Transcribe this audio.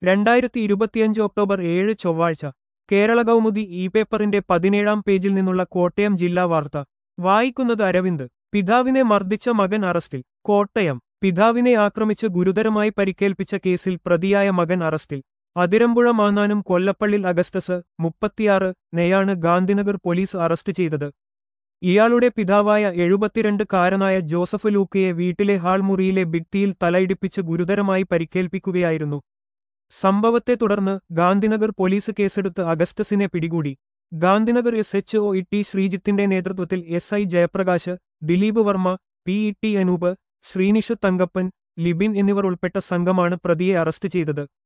രണ്ടായിരത്തി ഇരുപത്തിയഞ്ച് ഒക്ടോബർ ഏഴ് ചൊവ്വാഴ്ച കേരള കൗമുദി ഇ പേപ്പറിന്റെ പതിനേഴാം പേജിൽ നിന്നുള്ള കോട്ടയം ജില്ലാ വാർത്ത വായിക്കുന്നത് അരവിന്ദ് പിതാവിനെ മർദ്ദിച്ച മകൻ അറസ്റ്റിൽ കോട്ടയം പിതാവിനെ ആക്രമിച്ച് ഗുരുതരമായി പരിക്കേൽപ്പിച്ച കേസിൽ പ്രതിയായ മകൻ അറസ്റ്റിൽ അതിരമ്പുഴ മാന്നാനും കൊല്ലപ്പള്ളിൽ അഗസ്റ്റസ് മുപ്പത്തിയാറ് നെയാണ് ഗാന്ധിനഗർ പോലീസ് അറസ്റ്റ് ചെയ്തത് ഇയാളുടെ പിതാവായ എഴുപത്തിരണ്ട് കാരനായ ജോസഫ് ലൂക്കയെ വീട്ടിലെ ഹാൾ മുറിയിലെ ഭിത്തിയിൽ തലയിടിപ്പിച്ച് ഗുരുതരമായി പരിക്കേൽപ്പിക്കുകയായിരുന്നു സംഭവത്തെ തുടർന്ന് ഗാന്ധിനഗർ പോലീസ് കേസെടുത്ത് അഗസ്റ്റസിനെ പിടികൂടി Gandhinagar S H O E T ശ്രീജിത്തിന്റെ നേതൃത്വത്തിൽ S I Jayaprakash Dileep Varma P E T Anoop Sreenish Thankappan Libin എന്നിവർ ഉൾപ്പെട്ട സംഘമാണ് പ്രതിയെ അറസ്റ്റ് ചെയ്തത്